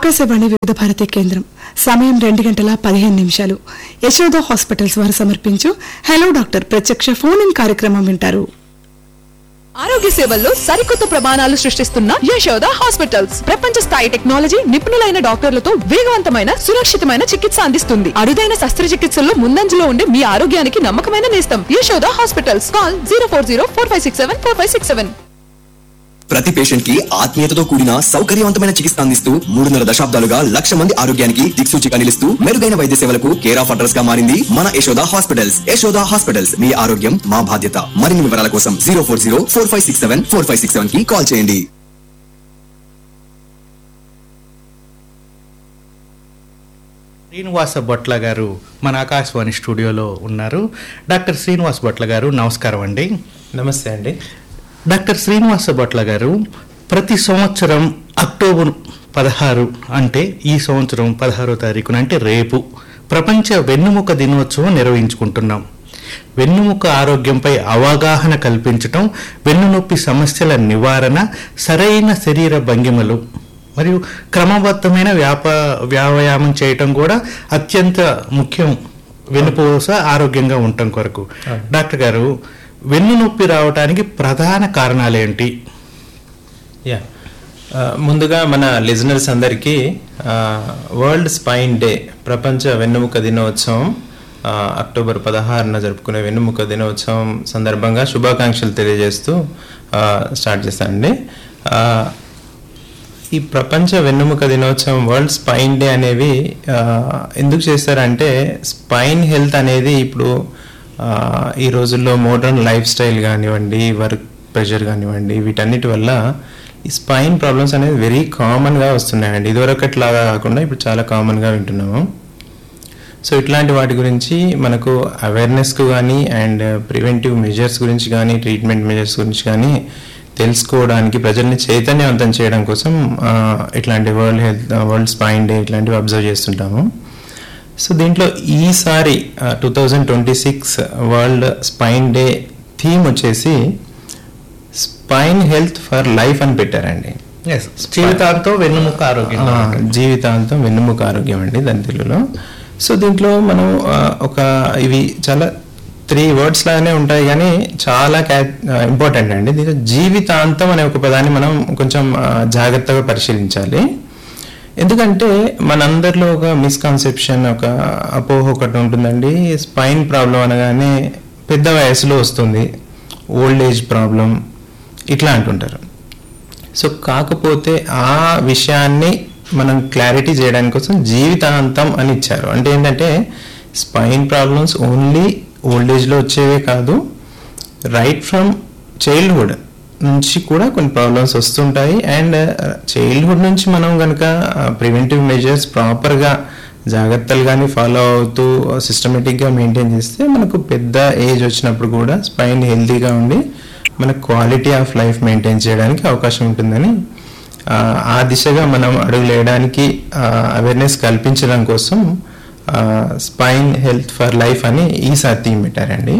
ఆకాశవాణి వివిధ భారతి కేంద్రం సమయం రెండు గంటల పదిహేను నిమిషాలు యశోద హాస్పిటల్స్ వారు సమర్పించు హలో డాక్టర్ ప్రత్యక్ష ఫోన్ ఇన్ కార్యక్రమం వింటారు ఆరోగ్య సేవల్లో సరికొత్త ప్రమాణాలు సృష్టిస్తున్న యశోద హాస్పిటల్స్ ప్రపంచ స్థాయి టెక్నాలజీ నిపుణులైన డాక్టర్లతో వేగవంతమైన సురక్షితమైన చికిత్స అందిస్తుంది అరుదైన శస్త్రచికిత్సల్లో ముందంజలో ఉండే మీ ఆరోగ్యానికి నమ్మకమైన నేస్తం Yashoda hospitals call zero four zero four five six seven four five six seven ప్రతి పేషెంట్ కి ఆత్మీయతతో కూడిన సౌకర్యవంతమైన చికిత్స అందిస్తూ మూడున్నర దశాబ్దాలుగా లక్ష మంది ఆరోగ్యానికి దిక్సూచిగా నిలుస్తూ మెరుగైన వైద్య సేవలకు కేర్ ఆఫ్ అడ్రస్ గా మారింది మన యశోద హాస్పిటల్స్ యశోద హాస్పిటల్స్ మీ ఆరోగ్యం మా బాధ్యత మరిన్ని వివరాల కోసం zero four zero four five six seven four five six seven కి కాల్ చేయండి శ్రీనివాస బొట్ల గారు మన ఆకాశవాణి స్టూడియోలో ఉన్నారు డాక్టర్ శ్రీనివాస్ బొట్ల గారు నమస్కారం అండి నమస్తే అండి డాక్టర్ శ్రీనివాస బొట్ల గారు ప్రతి సంవత్సరం అక్టోబర్ పదహారు అంటే ఈ సంవత్సరం పదహారో తారీఖున అంటే రేపు ప్రపంచ వెన్నుముక దినోత్సవం నిర్వహించుకుంటున్నాం వెన్నుముక ఆరోగ్యంపై అవగాహన కల్పించటం వెన్నునొప్పి సమస్యల నివారణ సరైన శరీర భంగిమలు మరియు క్రమబద్ధమైన వ్యాప వ్యాయామం చేయటం కూడా అత్యంత ముఖ్యం వెన్నుపూస ఆరోగ్యంగా ఉండటం కొరకు డాక్టర్ గారు వెన్ను నొప్పి రావడానికి ప్రధాన కారణాలు ఏంటి యా ఆ, ముందుగా మన లిజనర్స్ అందరికీ ఆ, వరల్డ్ స్పైన్ డే ప్రపంచ వెన్నుముక దినోత్సవం ఆ, అక్టోబర్ పదహారున జరుపుకునే వెన్నుముక దినోత్సవం సందర్భంగా శుభాకాంక్షలు తెలియజేస్తూ ఆ, స్టార్ట్ చేస్తానండి ఆ, ఈ ప్రపంచ వెన్నుముక దినోత్సవం వరల్డ్ స్పైన్ డే అనేవి ఆ, ఎందుకు చేస్తారంటే స్పైన్ హెల్త్ అనేది ఇప్పుడు ఆ, ఈ రోజుల్లో మోడర్న్ లైఫ్ స్టైల్ కానివ్వండి వర్క్ ప్రెషర్ కానివ్వండి వీటన్నిటి వల్ల ఈ స్పైన్ ప్రాబ్లమ్స్ అనేది వెరీ కామన్గా వస్తున్నాయండి ఇదివరకట్లాగా కాకుండా ఇప్పుడు చాలా కామన్గా వింటున్నాము సో ఇట్లాంటి వాటి గురించి మనకు అవేర్నెస్కు కానీ అండ్ ప్రివెంటివ్ మెజర్స్ గురించి కానీ ట్రీట్మెంట్ మెజర్స్ గురించి కానీ తెలుసుకోవడానికి ప్రజల్ని చైతన్యవంతం చేయడం కోసం ఆ, ఇట్లాంటి world health world spine day ఇట్లాంటివి అబ్జర్వ్ చేస్తుంటాము సో దీంట్లో ఈసారి two thousand twenty six world spine day theme వచ్చేసి స్పైన్ హెల్త్ ఫర్ లైఫ్ అని పెట్టారండి ఎస్ జీవితాంతం వెన్నుముక ఆరోగ్యం ఆ, జీవితాంతం వెన్నుముక ఆరోగ్యం అండి దాని తెలుగులో సో దీంట్లో మనం ఆ, ఒక ఇవి చాలా త్రీ వర్డ్స్ లాగానే ఉంటాయి కానీ చాలా ఇంపార్టెంట్ అండి దీంట్లో జీవితాంతం అనే ఒక పదాన్ని మనం కొంచెం ఆ, జాగ్రత్తగా పరిశీలించాలి ఎందుకంటే మనందరిలో ఒక మిస్కాన్సెప్షన్ ఒక అపోహ ఒకటి ఉంటుందండి స్పైన్ ప్రాబ్లం అనగానే పెద్ద వయసులో వస్తుంది ఓల్డ్ ఏజ్ ప్రాబ్లం ఇట్లా అంటుంటారు సో కాకపోతే ఆ విషయాన్ని మనం క్లారిటీ చేయడానికి కోసం జీవితాంతం అని ఇచ్చారు అంటే ఏంటంటే స్పైన్ ప్రాబ్లమ్స్ ఓన్లీ ఓల్డ్ ఏజ్లో వచ్చేవే కాదు రైట్ ఫ్రమ్ చైల్డ్హుడ్ నుంచి కూడా కొన్ని ప్రాబ్లమ్స్ వస్తుంటాయి అండ్ చైల్డ్హుడ్ నుంచి మనం కనుక ప్రివెంటివ్ మెజర్స్ ప్రాపర్గా జాగ్రత్తలు కానీ ఫాలో అవుతూ సిస్టమేటిక్గా మెయింటైన్ చేస్తే మనకు పెద్ద ఏజ్ వచ్చినప్పుడు కూడా స్పైన్ హెల్తీగా ఉండి మన క్వాలిటీ ఆఫ్ లైఫ్ మెయింటైన్ చేయడానికి అవకాశం ఉంటుందని ఆ, ఆ దిశగా మనం అడుగులు వేయడానికి అవేర్నెస్ కల్పించడం కోసం స్పైన్ హెల్త్ ఫర్ లైఫ్ అని ఈసారి థీమ్ పెట్టారండి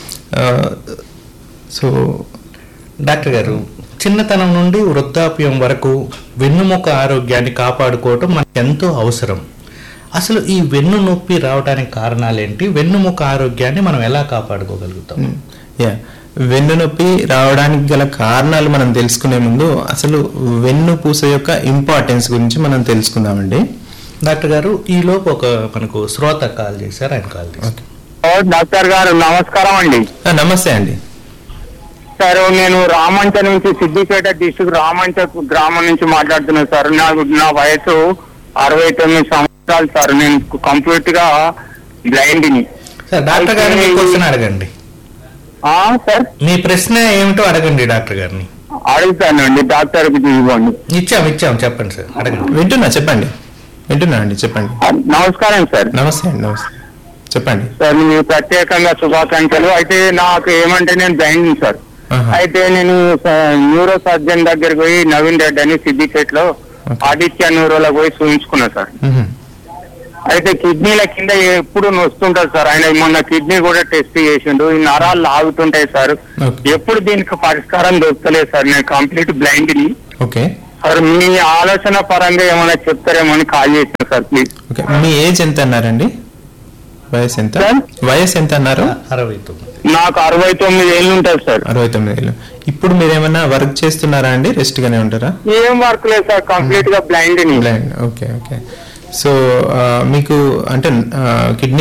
సో డాక్టర్ గారు చిన్నతనం నుండి వృద్ధాప్యం వరకు వెన్నుముక ఆరోగ్యాన్ని కాపాడుకోవటం మనకు ఎంతో అవసరం అసలు ఈ వెన్ను నొప్పి రావడానికి కారణాలేంటి వెన్నుముక ఆరోగ్యాన్ని మనం ఎలా కాపాడుకోగలుగుతాం యా వెన్ను నొప్పి రావడానికి గల కారణాలు మనం తెలుసుకునే ముందు అసలు వెన్ను పూస యొక్క ఇంపార్టెన్స్ గురించి మనం తెలుసుకుందామండి డాక్టర్ గారు ఈ లోపు ఒక మనకు శ్రోత కాల్ చేశారు ఆయన కాల్ చేశారు ఓ, డాక్టర్ గారు నమస్కారం అండి ఆ, నమస్తే అండి సార్ నేను రామంచ నుంచి సిద్దిపేట డిస్టిక్ రామంచ గ్రామం నుంచి మాట్లాడుతున్నాను సార్ నాకు నా వయసు అరవై తొమ్మిది సంవత్సరాలు సార్ నేను కంప్లీట్ గా బ్లైండ్ ని సార్ డాక్టర్ గారు మీ క్వశ్చన్ అడగండి ఆ, సార్ మీ ప్రశ్న ఏమిటో అడగండి డాక్టర్ గారిని అడుగుతానండి డాక్టర్ కి ఇవ్వండి ఇచ్చాం ఇచ్చాం చెప్పండి సార్ అడగండి వింటున్నా చెప్పండి వింటున్నా అండి చెప్పండి ఆ, నమస్కారం సార్ నమస్తే అండి నమస్తే చెప్పండి సార్ మీకు ప్రత్యేకంగా శుభాకాంక్షలు అయితే నాకు ఏమంటే నేను బ్లైండ్ సార్ ఆహా. అయితే నేను న్యూరో సర్జన్ దగ్గరికి పోయి నవీన్ రెడ్డి అని సిద్దిపేటలో Okay. ఆదిత్య న్యూరోలో పోయి చూపించుకున్నా సార్ మ్మ్. అయితే కిడ్నీల కింద ఎప్పుడు నొస్తుంటది సార్ ఆయన మొన్న కిడ్నీ కూడా టెస్ట్ చేసిండు ఈ నరాలు ఆగుతుంటాయి సార్ Okay. ఎప్పుడు దీనికి పరిష్కారం దొరకలేదు సార్ నేను కంప్లీట్ బ్లైండ్ ని ఓకే సార్ మీ ఆలోచన పరంగా ఏమైనా చెప్తారేమో అని కాల్ చేసిన సార్ ప్లీజ్ ఓకే మీ ఏజ్ ఎంత అన్నారండి వయసు ఎంత సార్? వయసు ఎంత అన్నారు అరవై తొమ్మిది నాకు అరవై తొమ్మిది ఏళ్ళు ఉంటుంది సార్ అరవై తొమ్మిది ఏళ్ళు ఇప్పుడు మీరు ఏమైనా వర్క్ చేస్తున్నారా అండి రెస్ట్ గానే ఉంటారా ఏం వర్క్ లేదు సార్ కంప్లీట్ గా బ్లైండ్ ని బ్లైండ్ ఓకే ఓకే సో మీకు అంటే కిడ్నీ